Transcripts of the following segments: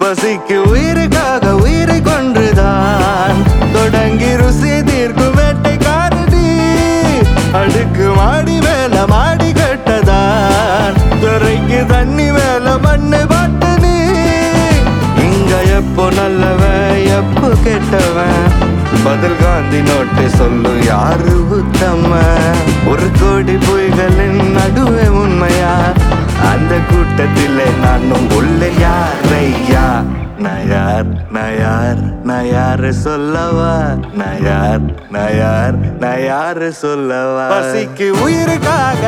பசிக்கு உயிருக்காக உயிரை கொன்றுதான் தொடங்கி ருசி தீர்க்கும் வேட்டைக்காரடி அடுக்கு மாடி மேல மாடி கட்டதான் துறைக்கு தண்ணி மேல மண்ணு பாட்டு நீ இங்க எப்போ நல்லவன் எப்போ கெட்டவன் பதில் காந்தி நோட்டு சொல்லு யாரு உத்தம ஒரு கோடி பொய்களின் நடுவே உண்மையா அந்த கூட்டத்திலே நானும் உள்ள யாரையா நயார் நயார் நயாரு சொல்லவா நயார் நயார் நயாரு சொல்லவா பசிக்கு உயிருக்காக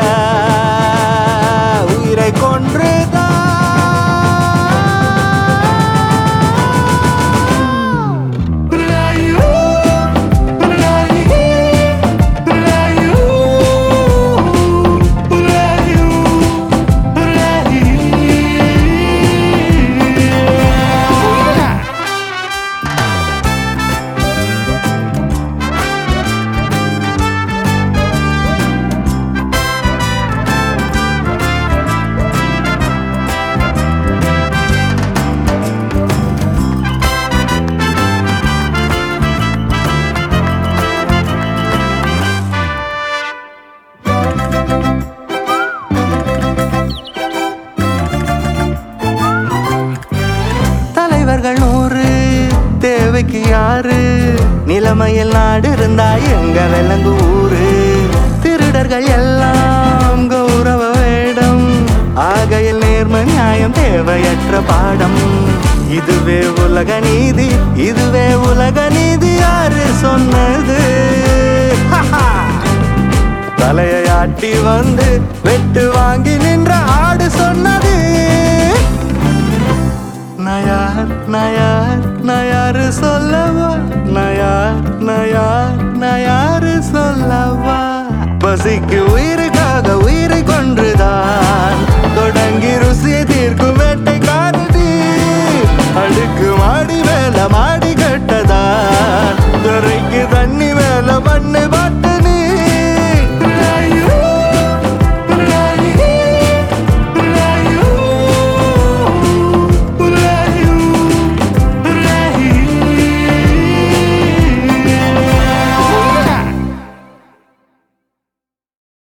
உயிரை கொன்றுதான் தலைவர்கள் நூறு தேவைக்கு யாரு நிலைமையில் நாடு இருந்தா எங்க விலங்கு ஊரு திருடர்கள் எல்லாம் கௌரவ வேடம் ஆகையில் நேர்ம நியாயம் தேவையற்ற பாடம் இதுவே உலக நீதி இதுவே உலக நீதி யாரு சொன்னது தலையை ஆட்டி வந்து வெட்டு வாங்கி நின்ற ஆடு சொன்னது நயார் நயார் நயாரு சொல்லவா நயார் நயார் நயார்